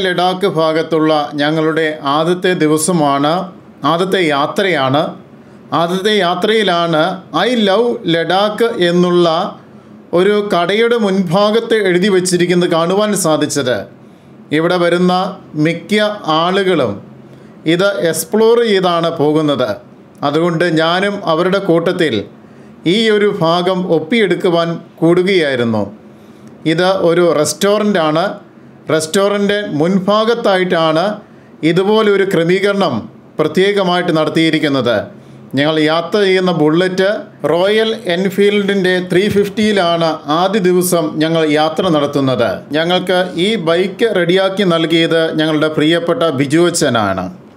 ലഡാക്ക് ഭാഗത്തുള്ള ഞങ്ങളുടെ ആദ്യത്തെ ദിവസമാണ് ആദ്യത്തെ യാത്രയാണ് ആദ്യത്തെ യാത്രയിലാണ് ഐ ലവ് ലഡാക്ക് എന്നുള്ള ഒരു കടയുടെ മുൻഭാഗത്ത് എഴുതി വച്ചിരിക്കുന്നത് കാണുവാൻ സാധിച്ചത് ഇവിടെ വരുന്ന മിക്ക ആളുകളും ഇത് എക്സ്പ്ലോർ ചെയ്താണ് പോകുന്നത് അതുകൊണ്ട് ഞാനും അവരുടെ കൂട്ടത്തിൽ ഈ ഒരു ഭാഗം ഒപ്പിയെടുക്കുവാൻ കൂടുകയായിരുന്നു ഇത് ഒരു റെസ്റ്റോറൻ്റ് ആണ് റെസ്റ്റോറൻ്റ് മുൻഭാഗത്തായിട്ടാണ് ഇതുപോലൊരു ക്രമീകരണം പ്രത്യേകമായിട്ട് നടത്തിയിരിക്കുന്നത് ഞങ്ങൾ യാത്ര ചെയ്യുന്ന ബുള്ളറ്റ് റോയൽ എൻഫീൽഡിൻ്റെ ത്രീ ഫിഫ്റ്റിയിലാണ് ആദ്യ ദിവസം ഞങ്ങൾ യാത്ര നടത്തുന്നത് ഞങ്ങൾക്ക് ഈ ബൈക്ക് റെഡിയാക്കി നൽകിയത് ഞങ്ങളുടെ പ്രിയപ്പെട്ട ബിജു അച്ഛനാണ്